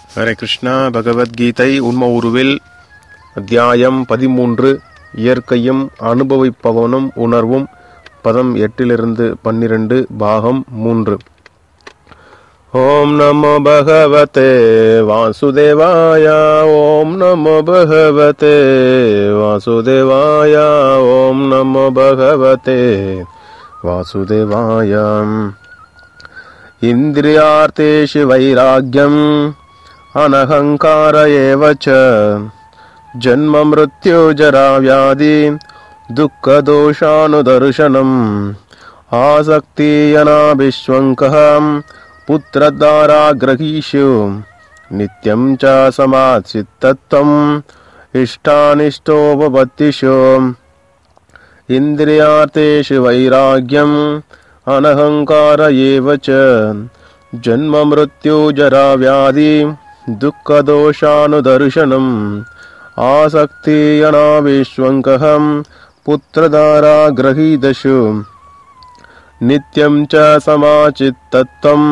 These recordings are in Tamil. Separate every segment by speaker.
Speaker 1: ஹரே கிருஷ்ணா பகவத்கீதை உண்ம உருவில் அத்தியாயம் பதிமூன்று இயற்கையும் அனுபவிப்பவனும் உணர்வும் பதம் எட்டிலிருந்து பன்னிரண்டு பாகம் மூன்று ஓம் நமோ பகவதே வாசுதேவாய ஓம் நமோ பகவதே வாசுதேவாய ஓம் நமோ பகவதே வாசுதேவாயம் इन्द्रियार्थेषु वैराग्यम् अनहङ्कार एव च जन्ममृत्युजराव्याधि दुःखदोषानुदर्शनम् आसक्तियनाभिष्वङ्कः पुत्रद्वाराग्रहीषु नित्यं च समाचित्तत्वम् इष्टानिष्टोपपत्तिषु इन्द्रियार्थेषु वैराग्यम् अनहङ्कार एव च जन्ममृत्युजराव्याधि दुःखदोषानुदर्शनम् आसक्तियनाविष्वङ्कः पुत्रधाराग्रहीतषु नित्यं च समाचिத்தத்துவம்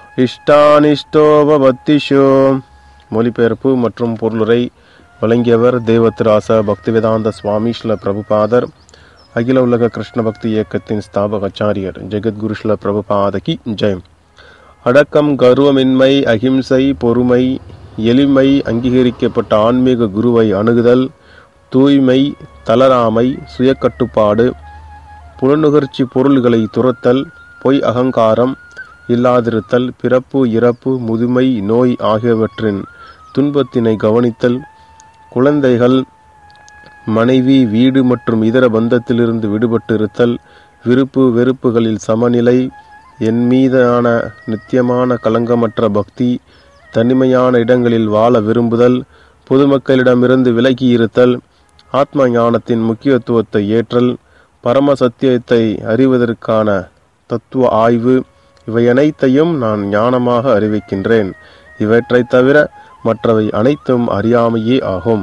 Speaker 1: இஷ்டானிஷ்டோபபத்திஷு மொழிபெயர்ப்பு மற்றும் பொருளுரை வழங்கியவர் தேவத்திராச பக்திவேதாந்த சுவாமி ஸ்ல பிரபுபாதர் அகில உலக கிருஷ்ண பக்தி இயக்கத்தின் ஸ்தாபக ஆச்சாரியர் ஜெகத்குரு ஸ்ல பிரபுபாதகி ஜெயம் அடக்கம் கர்வமின்மை அகிம்சை பொறுமை எளிமை அங்கீகரிக்கப்பட்ட ஆன்மீக குருவை அணுகுதல் தூய்மை தளராமை சுயக்கட்டுப்பாடு புலனுகர்ச்சி பொருள்களை துரத்தல் பொய் அகங்காரம் இல்லாதிருத்தல் பிறப்பு இறப்பு முதுமை நோய் ஆகியவற்றின் துன்பத்தினை கவனித்தல் குழந்தைகள் மனைவி வீடு மற்றும் இதர பந்தத்திலிருந்து விடுபட்டு இருத்தல் விருப்பு வெறுப்புகளில் சமநிலை என் மீதான நித்தியமான கலங்கமற்ற பக்தி தனிமையான இடங்களில் வாழ விரும்புதல் பொதுமக்களிடமிருந்து விலகி இருத்தல் ஆத்ம ஞானத்தின் முக்கியத்துவத்தை ஏற்றல் பரம சத்தியத்தை அறிவதற்கான தத்துவ ஆய்வு இவை அனைத்தையும் நான் ஞானமாக அறிவிக்கின்றேன் இவற்றைத் தவிர மற்றவை அனைத்தும் அறியாமையே ஆகும்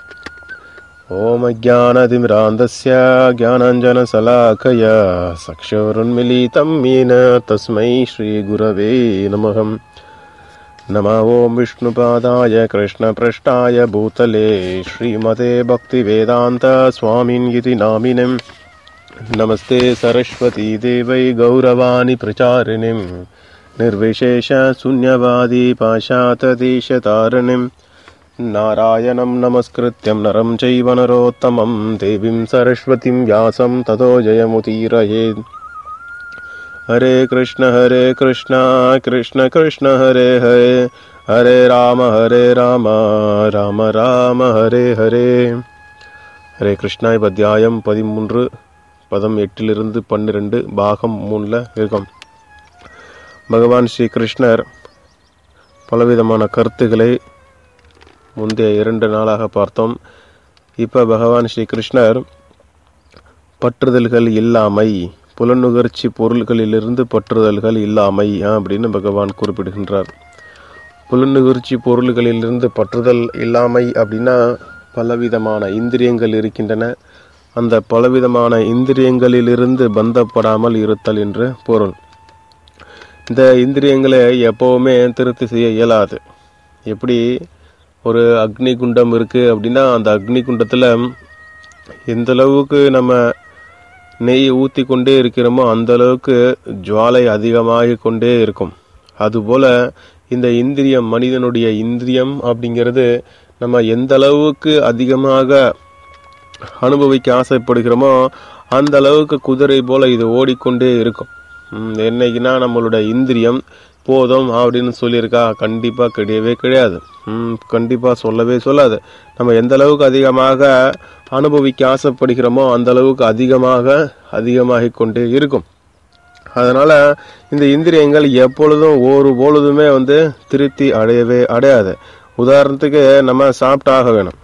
Speaker 1: ॐ ज्ञानतिमिरान्धस्य ज्ञानाञ्जनशलाकया चक्षुरुन्मिलितं येन तस्मै श्रीगुरवे नमः नमः ॐ विष्णुपादाय कृष्णपृष्ठाय भूतले श्रीमते भक्तिवेदान्तस्वामिन् इति नामिनम् नमस्ते सरस्वती देवै गौरवाणि प्रचारिणीं निर्विशेषशून्यवादी पाशातदेशतारिणीम् नारायणं नमस्कृत्यं नरं चैव नरोत्तमं देवीं सरस्वतीं व्यासं ततो जयमुदीरयेत् हरे कृष्ण हरे कृष्ण कृष्ण कृष्ण हरे हरे हरे राम हरे राम ராம ராம ஹரே ஹரே ஹரே கிருஷ்ணா இப்ப அத்தியாயம் பதிமூன்று பதம் எட்டிலிருந்து பன்னிரெண்டு பாகம் மூணில் இருக்கும் பகவான் ஸ்ரீ கிருஷ்ணர் பலவிதமான கருத்துக்களை முந்தைய இரண்டு நாளாக பார்த்தோம் இப்போ பகவான் ஸ்ரீ கிருஷ்ணர் பற்றுதல்கள் இல்லாமை புலனுகர்ச்சி பொருள்களிலிருந்து பற்றுதல்கள் இல்லாமை அப்படின்னு பகவான் குறிப்பிடுகின்றார் புலனுகர்ச்சி பொருள்களிலிருந்து பற்றுதல் இல்லாமை அப்படின்னா பலவிதமான இந்திரியங்கள் இருக்கின்றன அந்த பலவிதமான இந்திரியங்களிலிருந்து பந்தப்படாமல் இருத்தல் என்று பொருள் இந்த இந்திரியங்களை எப்பவுமே திருப்தி செய்ய இயலாது எப்படி ஒரு அக்னி குண்டம் இருக்கு அப்படின்னா அந்த அக்னி குண்டத்தில் எந்த அளவுக்கு நம்ம நெய் ஊற்றி கொண்டே இருக்கிறோமோ அந்த அளவுக்கு ஜுவாலை அதிகமாகி கொண்டே இருக்கும் அதுபோல இந்த இந்திரியம் மனிதனுடைய இந்திரியம் அப்படிங்கிறது நம்ம எந்த அளவுக்கு அதிகமாக அனுபவிக்க ஆசைப்படுகிறோமோ அந்த அளவுக்கு குதிரை போல இது ஓடிக்கொண்டே இருக்கும் என்னைக்குன்னா நம்மளோட இந்திரியம் போதும் அப்படின்னு சொல்லியிருக்கா கண்டிப்பாக கிடையவே கிடையாது கண்டிப்பாக சொல்லவே சொல்லாது நம்ம எந்த அளவுக்கு அதிகமாக அனுபவிக்க ஆசைப்படுகிறோமோ அந்த அளவுக்கு அதிகமாக அதிகமாகி கொண்டே இருக்கும் அதனால இந்த இந்திரியங்கள் எப்பொழுதும் ஒரு பொழுதுமே வந்து திருப்தி அடையவே அடையாது உதாரணத்துக்கு நம்ம சாப்பிட்டாக வேணும்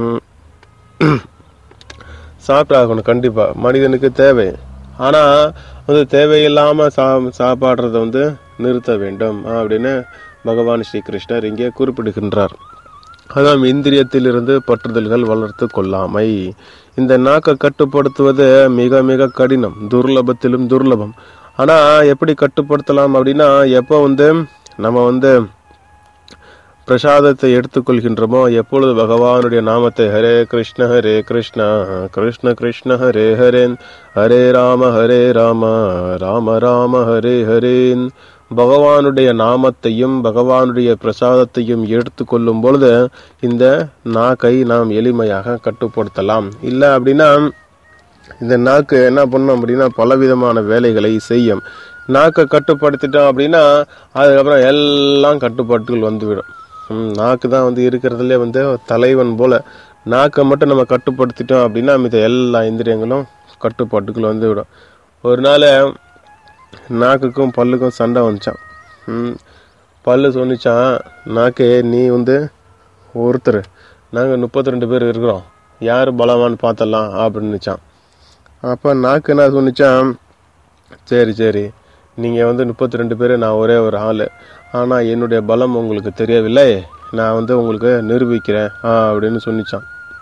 Speaker 1: சாப்பிட்டாகணும் கண்டிப்பாக மனிதனுக்கு தேவை ஆனால் வந்து தேவையில்லாமல் சா சாப்பாடுறத வந்து நிறுத்த வேண்டும் அப்படின்னு பகவான் ஸ்ரீ கிருஷ்ணர் இங்கே குறிப்பிடுகின்றார் அதான் இந்திரியத்திலிருந்து பற்றுதல்கள் வளர்த்து கொள்ளாமை இந்த நாக்கை கட்டுப்படுத்துவது மிக மிக கடினம் துர்லபத்திலும் துர்லபம் ஆனா எப்படி கட்டுப்படுத்தலாம் அப்படின்னா எப்போ வந்து நம்ம வந்து பிரசாதத்தை எடுத்துக்கொள்கின்றோமோ எப்பொழுது பகவானுடைய நாமத்தை ஹரே கிருஷ்ண ஹரே கிருஷ்ணா கிருஷ்ண கிருஷ்ண ஹரே ஹரேன் ஹரே ராம ஹரே ராம ராம ராம ஹரே ஹரேன் பகவானுடைய நாமத்தையும் பகவானுடைய பிரசாதத்தையும் எடுத்துக்கொள்ளும் பொழுது இந்த நாக்கை நாம் எளிமையாக கட்டுப்படுத்தலாம் இல்லை அப்படின்னா இந்த நாக்கு என்ன பண்ணும் அப்படின்னா பலவிதமான வேலைகளை செய்யும் நாக்கை கட்டுப்படுத்திட்டோம் அப்படின்னா அதுக்கப்புறம் எல்லாம் கட்டுப்பாட்டுகள் வந்துவிடும் ம், நாக்கு தான் வந்து இருக்கிறதுலே வந்து தலைவன் போல நாக்கை மட்டும் நம்ம கட்டுப்படுத்திட்டோம் அப்படின்னா மித்த எல்லா இந்திரியங்களும் கட்டுப்பாட்டுக்குள் வந்துவிடும் ஒரு நாள் நாக்குக்கும் பல்லுக்கும் சண்டை வந்துச்சான் ம், பல்லு சொன்னிச்சான் நாக்கே நீ வந்து ஒருத்தர் நாங்கள் முப்பத்தி ரெண்டு பேர் இருக்கிறோம் யார் பலவான்னு பார்த்தலாம் அப்படின்னுச்சான் அப்போ நாக்கு என்ன சொன்னிச்சான் சரி சரி நீங்கள் வந்து முப்பத்தி ரெண்டு பேர் நான் ஒரே ஒரு ஆள் ஆனால் என்னுடைய பலம் உங்களுக்கு தெரியவில்லை நான் வந்து உங்களுக்கு நிரூபிக்கிறேன் ஆ அப்படின்னு சொன்னிச்சான்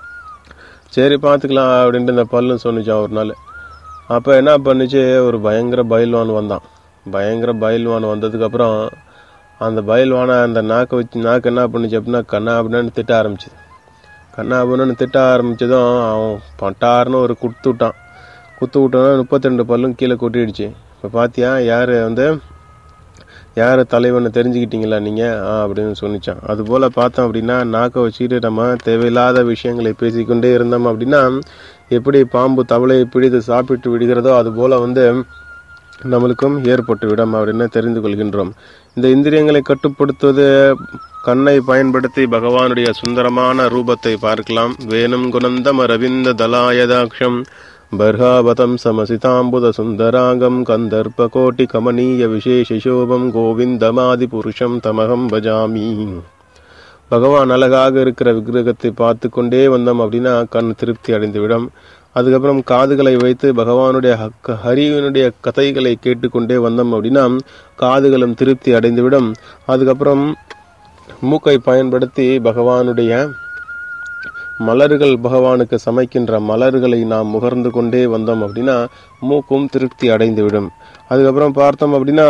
Speaker 1: சரி பார்த்துக்கலாம் அப்படின்ட்டு இந்த பல்லும் சொன்னிச்சான் ஒரு நாள் அப்போ என்ன பண்ணுச்சு ஒரு பயங்கர பயில்வான் வந்தான் பயங்கர பயில்வான் வந்ததுக்கப்புறம் அந்த பயில்வானை அந்த நாக்கை வச்சு நாக்கு என்ன பண்ணுச்சு அப்படின்னா கண்ணா அப்படின்னு திட்ட ஆரம்பிச்சுது கண்ணா அப்படின்னு திட்ட ஆரம்பிச்சதும் அவன் பட்டாருன்னு ஒரு குத்து விட்டான் குத்து விட்டோன்னா முப்பத்தி ரெண்டு பல்லும் கீழே கொட்டிடுச்சு இப்போ பார்த்தியா யார் வந்து யார் தலைவனை தெரிஞ்சுக்கிட்டீங்களா நீங்கள் ஆ அப்படின்னு சொன்னிச்சான் அதுபோல் பார்த்தோம் அப்படின்னா நாக்கை வச்சுக்கிட்டு நம்ம தேவையில்லாத விஷயங்களை பேசிக்கொண்டே இருந்தோம் அப்படின்னா எப்படி பாம்பு தவளையை பிடித்து சாப்பிட்டு விடுகிறதோ அதுபோல் வந்து நம்மளுக்கும் ஏற்பட்டு விடும் அப்படின்னு தெரிந்து கொள்கின்றோம் இந்த இந்திரியங்களை கட்டுப்படுத்துவது கண்ணை பயன்படுத்தி பகவானுடைய சுந்தரமான ரூபத்தை பார்க்கலாம் வேணும் குணந்தம் அரவிந்த தலாயதாட்சம் பர்ஹாவதம் சமசிதாம்புத சுந்தராங்கம் கந்தர்ப்ப கோட்டி கமனீய விசேஷோபம் கோவிந்தமாதி புருஷம் தமகம் பஜாமி பகவான் அழகாக இருக்கிற விக்கிரகத்தை பார்த்து கொண்டே வந்தோம் அப்படின்னா கண் திருப்தி அடைந்துவிடும் அதுக்கப்புறம் காதுகளை வைத்து பகவானுடைய ஹக்க- ஹரியினுடைய கதைகளை கேட்டுக்கொண்டே வந்தோம் அப்படின்னா காதுகளும் திருப்தி அடைந்துவிடும் அதுக்கப்புறம் மூக்கை பயன்படுத்தி பகவானுடைய மலர்கள் பகவானுக்கு சமைக்கின்ற மலர்களை நாம் முகர்ந்து கொண்டே வந்தோம் அப்படின்னா மூக்கும் திருப்தி அடைந்துவிடும் அதுக்கப்புறம் பார்த்தோம் அப்படின்னா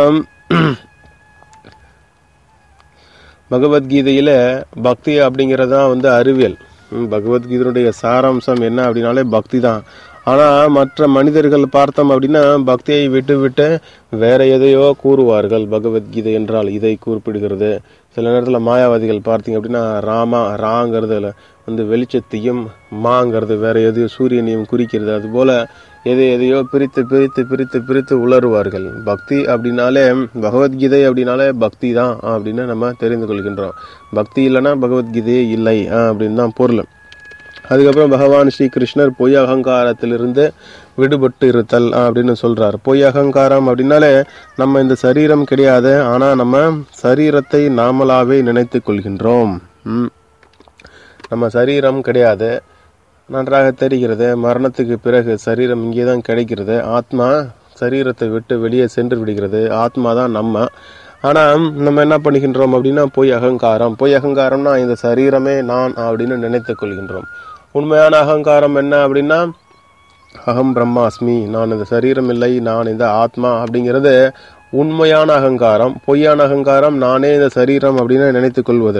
Speaker 1: பகவத்கீதையில பக்தி அப்படிங்கிறது தான் வந்து அறிவியல் ம், பகவத்கீதையுடைய சாராம்சம் என்ன அப்படின்னாலே பக்தி தான் ஆனா மற்ற மனிதர்கள் பார்த்தோம் அப்படின்னா பக்தியை விட்டு விட்டு வேற எதையோ கூறுவார்கள் பகவத்கீதை என்றால் இதை குறிப்பிடுகிறது சில நேரத்தில் மாயாவாதிகள் பார்த்தீங்க அப்படின்னா ராமா ராங்கிறதுல வந்து வெளிச்சத்தையும் மாங்கிறது வேற எதையோ சூரியனையும் குறிக்கிறது அதுபோல எதை எதையோ பிரித்து பிரித்து பிரித்து பிரித்து உளறுவார்கள் பக்தி அப்படின்னாலே பகவத்கீதை அப்படின்னாலே பக்தி தான் அப்படின்னு நம்ம தெரிந்து கொள்கின்றோம் பக்தி இல்லைன்னா பகவத்கீதையே இல்லை ஆ, அப்படின்னு தான் பொருள் அதுக்கப்புறம் பகவான் ஸ்ரீ கிருஷ்ணர் பொய் அகங்காரத்திலிருந்து விடுபட்டு இருத்தல் அப்படின்னு சொல்றார் பொய் அகங்காரம் அப்படின்னாலே நம்ம இந்த சரீரம் கிடையாது ஆனா நம்ம சரீரத்தை நாமளாவே நினைத்து கொள்கின்றோம் ம். நம்ம சரீரம் கிடையாது நன்றாக தெரிகிறது மரணத்துக்கு பிறகு சரீரம் இங்கே தான் கிடைக்கிறது ஆத்மா சரீரத்தை விட்டு வெளியே சென்று விடுகிறது ஆத்மா தான் நம்ம ஆனா நம்ம என்ன பண்ணுகின்றோம் அப்படின்னா பொய் அகங்காரம் பொய் அகங்காரம்னா இந்த சரீரமே நான் அப்படின்னு நினைத்துக் கொள்கின்றோம் உண்மையான அகங்காரம் என்ன அப்படின்னா அகம் பிரம்மாஸ்மி நான் இந்த சரீரம் இல்லை நான் இந்த ஆத்மா அப்படிங்கிறது உண்மையான அகங்காரம் பொய்யான அகங்காரம் நானே இந்த சரீரம் அப்படின்னு நினைத்துக் கொள்வது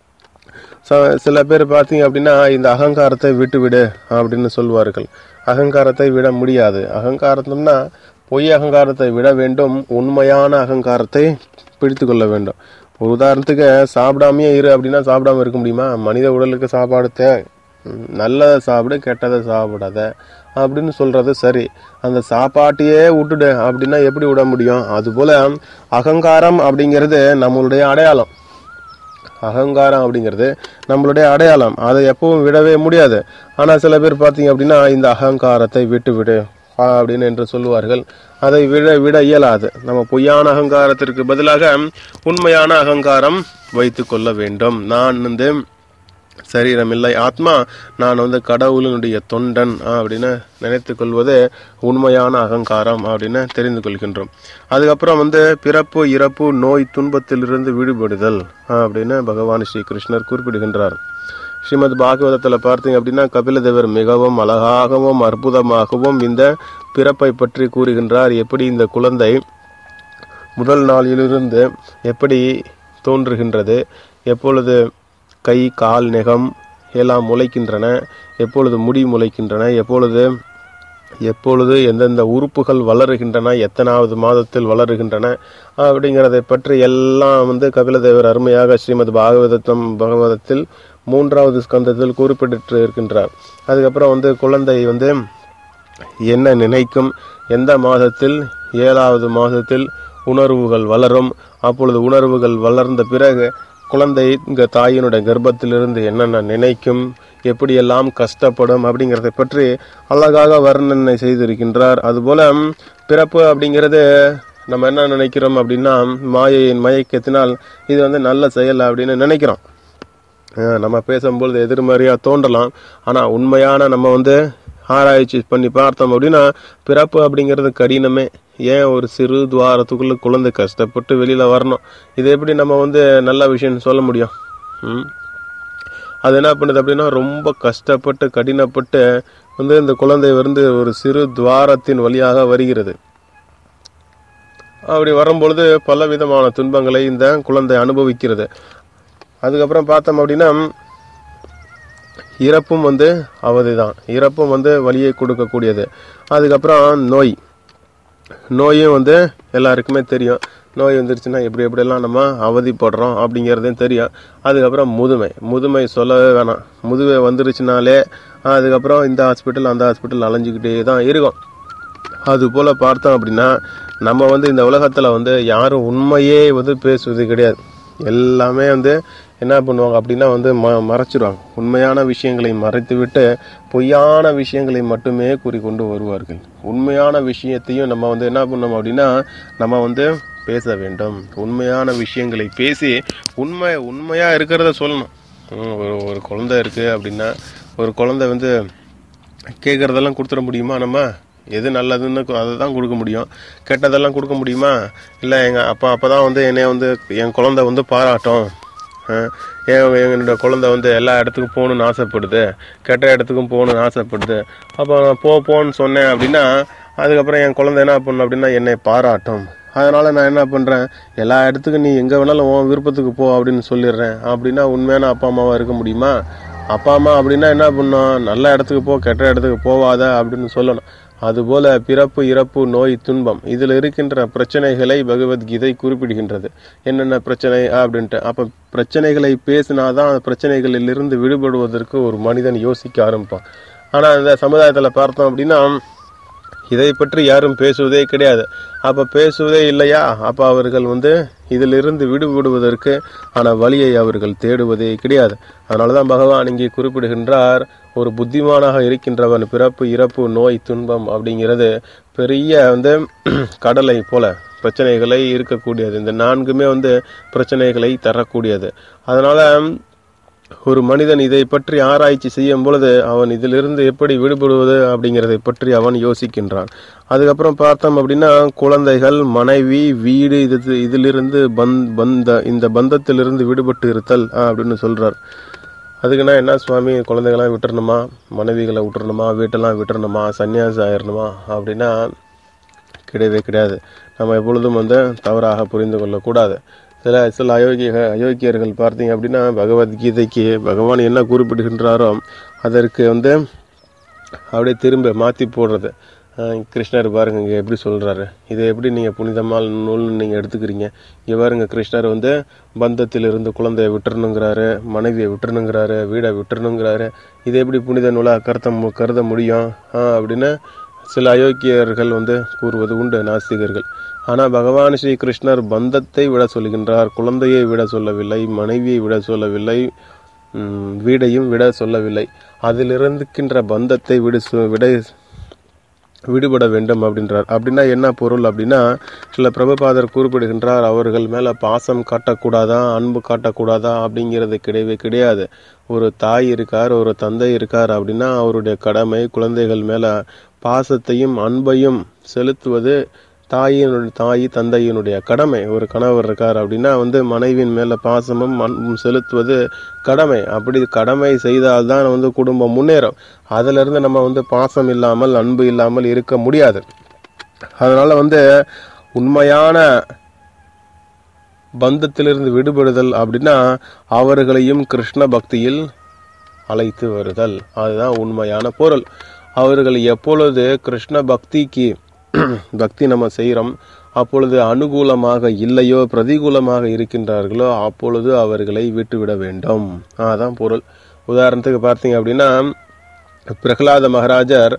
Speaker 1: ச- சில பேர் பார்த்தீங்க அப்படின்னா இந்த அகங்காரத்தை விட்டு விடு அப்படின்னு சொல்வார்கள் அகங்காரத்தை விட முடியாது அகங்காரம்னா பொய் அகங்காரத்தை விட வேண்டும் உண்மையான அகங்காரத்தை பிடித்து கொள்ள வேண்டும் ஒரு உதாரணத்துக்கு சாப்பிடாமையே இரு அப்படின்னா சாப்பிடாம இருக்க முடியுமா மனித உடலுக்கு சாப்பாடு தேவை ம், நல்லதை சாப்பிடு கெட்டதை சாப்பிடாத அப்படின்னு சொல்றது சரி அந்த சாப்பாட்டையே விட்டுடு அப்படின்னா எப்படி விட முடியும் அதுபோல அகங்காரம் அப்படிங்கிறது நம்மளுடைய அடையாளம் அகங்காரம் அப்படிங்கிறது நம்மளுடைய அடையாளம் அதை எப்பவும் விடவே முடியாது ஆனா சில பேர் பார்த்தீங்க அப்படின்னா இந்த அகங்காரத்தை விட்டு விடு ஆ, அப்படின்னு என்று சொல்லுவார்கள் அதை விட விட இயலாது நம்ம பொய்யான அகங்காரத்திற்கு பதிலாக உண்மையான அகங்காரம் வைத்து கொள்ள வேண்டும் நான் வந்து சரீரம் இல்லை ஆத்மா நான் வந்து கடவுளினுடைய தொண்டன் ஆ, அப்படின்னு நினைத்து கொள்வது உண்மையான அகங்காரம் அப்படின்னு தெரிந்து கொள்கின்றோம் அதுக்கப்புறம் வந்து பிறப்பு இறப்பு நோய் துன்பத்திலிருந்து விடுபடுதல் ஆ, அப்படின்னு பகவான் ஸ்ரீ கிருஷ்ணர் குறிப்பிடுகின்றார் ஸ்ரீமத் பாகவதத்தில் பார்த்தீங்க அப்படின்னா கபிலதேவர் மிகவும் அழகாகவும் அற்புதமாகவும் இந்த பிறப்பை பற்றி கூறுகின்றார் எப்படி இந்த குழந்தை முதல் நாளிலிருந்து எப்படி தோன்றுகின்றது எப்பொழுது கை கால் நெகம் எல்லாம் முளைக்கின்றன எப்பொழுது முடி முளைக்கின்றன எப்பொழுது எப்பொழுது எந்தெந்த உறுப்புகள் வளருகின்றன எத்தனாவது மாதத்தில் வளருகின்றன அப்படிங்கிறதை பற்றி எல்லாம் வந்து கபிலதேவர் அருமையாக ஸ்ரீமத் பாகவதத்தம் பகவதத்தில் மூன்றாவது ஸ்கந்தத்தில் குறிப்பிட்டு இருக்கின்றார் அதுக்கப்புறம் வந்து குழந்தை வந்து என்ன நினைக்கும் எந்த மாதத்தில் ஏழாவது மாதத்தில் உணர்வுகள் வளரும் அப்பொழுது உணர்வுகள் வளர்ந்த பிறகு குழந்தை இங்க தாயினுடைய கர்ப்பத்திலிருந்து என்னென்ன நினைக்கும் எப்படியெல்லாம் கஷ்டப்படும் அப்படிங்கிறதை பற்றி அழகாக வர்ணனை செய்திருக்கின்றார் அதுபோல பிறப்பு அப்படிங்கிறது நம்ம என்ன நினைக்கிறோம் அப்படின்னா மாயையின் மயக்கத்தினால் இது வந்து நல்ல செயல் அப்படின்னு நினைக்கிறோம் அஹ் நம்ம பேசும்பொழுது எதிர்மறையாக தோன்றலாம் ஆனால் உண்மையான நம்ம வந்து ஆராய்ச்சி பண்ணி பார்த்தோம் அப்படின்னா பிறப்பு அப்படிங்கிறது கடினமே ஏன் ஒரு சிறு துவாரத்துக்குள்ள குழந்தை கஷ்டப்பட்டு வெளியில் வரணும் இது எப்படி நம்ம வந்து நல்ல விஷயம் சொல்ல முடியும் ம் அது என்ன பண்ணுது அப்படின்னா ரொம்ப கஷ்டப்பட்டு கடினப்பட்டு வந்து இந்த குழந்தை வந்து ஒரு சிறு துவாரத்தின் வழியாக வருகிறது அப்படி வரும்பொழுது பல விதமான துன்பங்களை இந்த குழந்தை அனுபவிக்கிறது அதுக்கப்புறம் பார்த்தோம் அப்படின்னா இறப்பும் வந்து அவதிதான் இறப்பும் வந்து வலியை கொடுக்கக்கூடியது அதுக்கப்புறம் நோய் நோயும் வந்து எல்லாருக்குமே தெரியும் நோய் வந்துருச்சுன்னா எப்படி எப்படியெல்லாம் நம்ம அவதிப்படுறோம் அப்படிங்கிறதையும் தெரியும் அதுக்கப்புறம் முதுமை முதுமை சொல்லவே வேணாம் முதுமை வந்துருச்சுனாலே அதுக்கப்புறம் இந்த ஹாஸ்பிட்டல் அந்த ஹாஸ்பிட்டல் அலைஞ்சிக்கிட்டே தான் இருக்கும் அது போல பார்த்தோம் அப்படின்னா நம்ம வந்து இந்த உலகத்துல வந்து யாரும் உண்மையே வந்து பேசுவது கிடையாது எல்லாமே வந்து என்ன பண்ணுவாங்க அப்படின்னா வந்து ம மறைச்சிருவாங்க உண்மையான விஷயங்களை மறைத்து விட்டு பொய்யான விஷயங்களை மட்டுமே கூறிக்கொண்டு வருவார்கள் உண்மையான விஷயத்தையும் நம்ம வந்து என்ன பண்ணோம் அப்படின்னா நம்ம வந்து பேச வேண்டும் உண்மையான விஷயங்களை பேசி உண்மை உண்மையா இருக்கிறத சொல்லணும் ம், ஒரு ஒரு குழந்தை இருக்கு அப்படின்னா ஒரு குழந்தை வந்து கேட்குறதெல்லாம் கொடுத்துட முடியுமா நம்ம எது நல்லதுன்னு கு- அதை தான் கொடுக்க முடியும் கெட்டதெல்லாம் கொடுக்க முடியுமா இல்லை எங்கள் அப்பா அப்போ தான் வந்து என்னை வந்து என் குழந்தை வந்து பாராட்டும் அஹ், ஏன் என்னோட குழந்தை வந்து எல்லா இடத்துக்கும் போகணுன்னு ஆசைப்படுது கெட்ட இடத்துக்கும் போகணுன்னு ஆசைப்படுது அப்போ நான் போ போன்னு சொன்னேன் அப்படின்னா அதுக்கப்புறம் என் குழந்தை என்ன பண்ணும் அப்படின்னா என்னை பாராட்டும் அதனால நான் என்ன பண்றேன் எல்லா இடத்துக்கும் நீ எங்க வேணாலும் உன் விருப்பத்துக்கு போ அப்படின்னு சொல்லிடுறேன் அப்படின்னா உண்மையான அப்பா அம்மாவா இருக்க முடியுமா அப்பா அம்மா அப்படின்னா என்ன பண்ணும் நல்ல இடத்துக்கு போ கெட்ட இடத்துக்கு போவாத அப்படின்னு சொல்லணும் அதுபோல பிறப்பு இறப்பு நோய் துன்பம் இதில் இருக்கின்ற பிரச்சனைகளை பகவத்கீதை குறிப்பிடுகின்றது என்னென்ன பிரச்சனை அப்படின்ட்டு அப்ப பிரச்சனைகளை பேசினாதான் அந்த பிரச்சனைகளில் இருந்து விடுபடுவதற்கு ஒரு மனிதன் யோசிக்க ஆரம்பிப்பான் ஆனா இந்த சமுதாயத்துல பார்த்தோம் அப்படின்னா இதை பற்றி யாரும் பேசுவதே கிடையாது அப்ப பேசுவதே இல்லையா அப்ப அவர்கள் வந்து இதிலிருந்து விடுபடுவதற்கு ஆன வழியை அவர்கள் தேடுவதே கிடையாது அதனாலதான் பகவான் இங்கே குறிப்பிடுகின்றார் ஒரு புத்திமானாக இருக்கின்றவன் பிறப்பு இறப்பு நோய் துன்பம் அப்படிங்கிறது பெரிய வந்து கடலை போல பிரச்சனைகளை இருக்கக்கூடியது இந்த நான்குமே வந்து பிரச்சனைகளை தரக்கூடியது அதனால ஒரு மனிதன் இதை பற்றி ஆராய்ச்சி செய்யும் பொழுது அவன் இதிலிருந்து எப்படி விடுபடுவது அப்படிங்கிறதை பற்றி அவன் யோசிக்கின்றான் அதுக்கப்புறம் பார்த்தோம் அப்படின்னா குழந்தைகள் மனைவி வீடு இது இதிலிருந்து பந்த் பந்த இந்த பந்தத்திலிருந்து விடுபட்டு இருத்தல் ஆஹ், அப்படின்னு சொல்றார் அதுக்குன்னா என்ன சுவாமி குழந்தைகளாம் விட்டுறணுமா மனைவிகளை விட்டுறணுமா வீட்டெல்லாம் விட்டுறணுமா சன்னியாசி ஆயிரணுமா அப்படின்னா கிடையவே கிடையாது நம்ம எப்பொழுதும் வந்து தவறாக புரிந்து கொள்ளக்கூடாது சில சில அயோக்கிய அயோக்கியர்கள் பார்த்தீங்க அப்படின்னா பகவத்கீதைக்கு பகவான் என்ன குறிப்பிடுகின்றாரோ அதற்கு வந்து அப்படியே திரும்ப மாற்றி போடுறது அஹ் கிருஷ்ணர் பாருங்க இங்கே எப்படி சொல்றாரு இதை எப்படி நீங்கள் புனிதமான நூல்னு நீங்கள் எடுத்துக்கிறீங்க இங்கே பாருங்க கிருஷ்ணர் வந்து பந்தத்தில் இருந்து குழந்தையை விட்டுறணுங்கிறாரு மனைவியை விட்டுறணுங்கிறாரு வீடை விட்டுறணுங்கிறாரு இதை எப்படி புனித நூலாக கருத்த மு- கருத முடியும் ஆஹ் அப்படின்னு சில அயோக்கியர்கள் வந்து கூறுவது உண்டு நாஸ்திகர்கள் ஆனால் பகவான் ஸ்ரீ கிருஷ்ணர் பந்தத்தை விட சொல்கின்றார் குழந்தையை விட சொல்லவில்லை மனைவியை விட சொல்லவில்லை ம், வீடையும் விட சொல்லவில்லை அதிலிருந்துக்கின்ற பந்தத்தை விடு சொ- விட விடுபட வேண்டும் அப்படின்றார் அப்படின்னா என்ன பொருள் அப்படின்னா சில பிரபுபாதர் குறிப்பிடுகின்றார் அவர்கள் மேல பாசம் காட்டக்கூடாதா அன்பு காட்டக்கூடாதா அப்படிங்கிறது கிடையவே கிடையாது ஒரு தாய் இருக்கார் ஒரு தந்தை இருக்கார் அப்படின்னா அவருடைய கடமை குழந்தைகள் மேல பாசத்தையும் அன்பையும் செலுத்துவது தாயினுடைய தாய் தந்தையினுடைய கடமை ஒரு கணவர் இருக்கார் அப்படின்னா வந்து மனைவியின் மேல பாசமும் அன்பும் செலுத்துவது கடமை அப்படி கடமை செய்தால்தான் வந்து குடும்பம் முன்னேறும் அதுல இருந்து நம்ம வந்து பாசம் இல்லாமல் அன்பு இல்லாமல் இருக்க முடியாது அதனால வந்து உண்மையான பந்தத்திலிருந்து விடுபடுதல் அப்படின்னா அவர்களையும் கிருஷ்ண பக்தியில் அழைத்து வருதல் அதுதான் உண்மையான பொருள் அவர்கள் எப்பொழுது கிருஷ்ண பக்திக்கு பக்தி நம்ம செய்கிறோம் அப்பொழுது அனுகூலமாக இல்லையோ பிரதிகூலமாக இருக்கின்றார்களோ அப்பொழுது அவர்களை விட்டுவிட வேண்டும் அதான் பொருள் உதாரணத்துக்கு பார்த்தீங்க அப்படின்னா பிரகலாத மகாராஜர்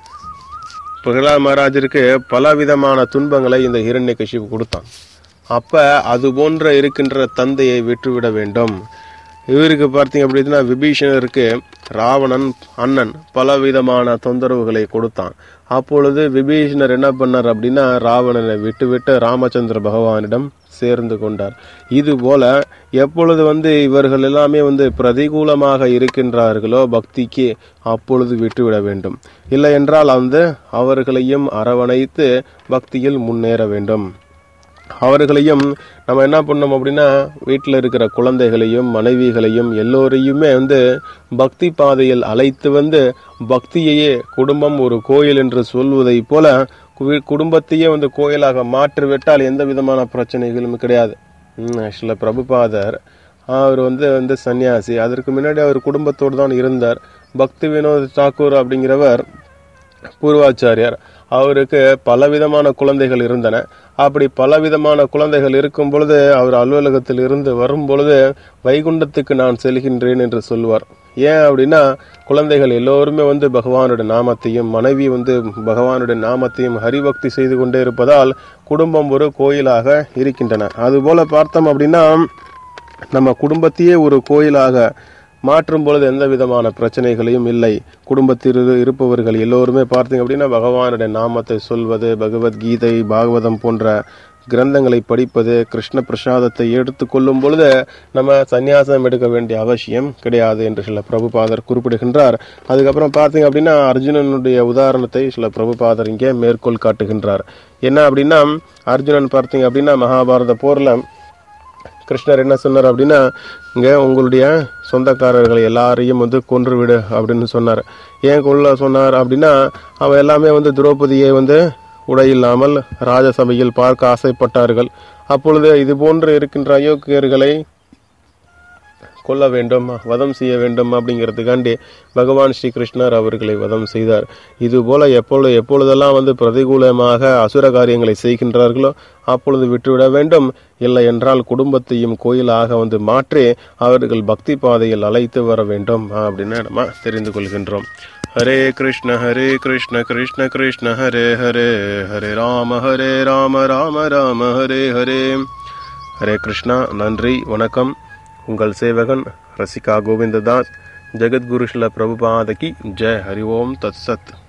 Speaker 1: பிரகலாத மகாராஜருக்கு பல விதமான துன்பங்களை இந்த ஹிரண்யகசிபு கொடுத்தான் அப்ப அது போன்ற இருக்கின்ற தந்தையை விட்டுவிட வேண்டும் இவருக்கு பார்த்தீங்க அப்படின்னா விபீஷணருக்கு ராவணன் அண்ணன் பல விதமான தொந்தரவுகளை கொடுத்தான் அப்பொழுது விபீஷணர் என்ன பண்ணார் அப்படின்னா ராவணனை விட்டுவிட்டு ராமச்சந்திர பகவானிடம் சேர்ந்து கொண்டார் இது போல எப்பொழுது வந்து இவர்கள் எல்லாமே வந்து பிரதிகூலமாக இருக்கின்றார்களோ பக்திக்கு அப்பொழுது விட்டுவிட வேண்டும் இல்லை என்றால் வந்து அவர்களையும் அரவணைத்து பக்தியில் முன்னேற வேண்டும் அவர்களையும் நம்ம என்ன பண்ணோம் அப்படின்னா வீட்டில் இருக்கிற குழந்தைகளையும் மனைவிகளையும் எல்லோரையுமே வந்து பக்தி பாதையில் அழைத்து வந்து பக்தியையே குடும்பம் ஒரு கோயில் என்று சொல்வதை போல கு- குடும்பத்தையே வந்து கோயிலாக மாற்றிவிட்டால் எந்த விதமான பிரச்சனைகளும் கிடையாது ஆக்சுவலாக பிரபுபாதர் அவர் வந்து வந்து சன்னியாசி அதற்கு முன்னாடி அவர் குடும்பத்தோடு தான் இருந்தார் பக்தி வினோத் தாக்கூர் அப்படிங்கிறவர் பூர்வாச்சாரியார் அவருக்கு பலவிதமான குழந்தைகள் இருந்தன அப்படி பலவிதமான குழந்தைகள் இருக்கும் பொழுது அவர் அலுவலகத்தில் இருந்து வரும் பொழுது வைகுண்டத்துக்கு நான் செல்கின்றேன் என்று சொல்வார் ஏன் அப்படின்னா குழந்தைகள் எல்லோருமே வந்து பகவானுடைய நாமத்தையும் மனைவி வந்து பகவானுடைய நாமத்தையும் ஹரிபக்தி செய்து கொண்டே இருப்பதால் குடும்பம் ஒரு கோயிலாக இருக்கின்றன அதுபோல பார்த்தோம் அப்படின்னா நம்ம குடும்பத்தையே ஒரு கோயிலாக மாற்றும் பொழுது எந்த விதமான பிரச்சனைகளையும் இல்லை குடும்பத்தில் இரு- இருப்பவர்கள் எல்லோருமே பார்த்தீங்க அப்படின்னா பகவானுடைய நாமத்தை சொல்வது பகவத்கீதை பாகவதம் போன்ற கிரந்தங்களை படிப்பது கிருஷ்ண பிரசாதத்தை எடுத்துக்கொள்ளும் பொழுது நம்ம சந்நியாசம் எடுக்க வேண்டிய அவசியம் கிடையாது என்று சில பிரபுபாதர் குறிப்பிடுகின்றார் அதுக்கப்புறம் பார்த்தீங்க அப்படின்னா அர்ஜுனனுடைய உதாரணத்தை சில பிரபுபாதர் இங்கே மேற்கோள் காட்டுகின்றார் என்ன அப்படின்னா அர்ஜுனன் பார்த்தீங்க அப்படின்னா மகாபாரத போர்ல கிருஷ்ணர் என்ன சொன்னார் அப்படின்னா இங்கே உங்களுடைய சொந்தக்காரர்களை எல்லாரையும் வந்து கொன்று விடு அப்படின்னு சொன்னார் ஏன் கொல்ல சொன்னார் அப்படின்னா அவன் எல்லாமே வந்து திரௌபதியை வந்து உடையில்லாமல் ராஜசபையில் பார்க்க ஆசைப்பட்டார்கள் அப்பொழுது இது போன்று இருக்கின்ற அயோக்கியர்களை கொல்ல வேண்டும் வதம் செய்ய வேண்டும் அப்படிங்கிறதுக்காண்டி பகவான் ஸ்ரீ கிருஷ்ணர் அவர்களை வதம் செய்தார் இது போல எப்பொழுது எப்பொழுதெல்லாம் வந்து பிரதிகூலமாக அசுர காரியங்களை செய்கின்றார்களோ அப்பொழுது விட்டுவிட வேண்டும் இல்லை என்றால் குடும்பத்தையும் கோயிலாக வந்து மாற்றி அவர்கள் பக்தி பாதையில் அழைத்து வர வேண்டும் அப்படின்னு நம்ம தெரிந்து கொள்கின்றோம் ஹரே கிருஷ்ண ஹரே கிருஷ்ண கிருஷ்ண கிருஷ்ண ஹரே ஹரே ஹரே ராம ஹரே ராம ராம ராம ஹரே ஹரே ஹரே கிருஷ்ணா நன்றி வணக்கம் உங்கள் சேவகன் ரசிகா கோவிந்ததாஸ் ஜெகத்குரு ஸ்ல பிரபுபாதகி ஜெய் ஹரி ஓம் தத் சத்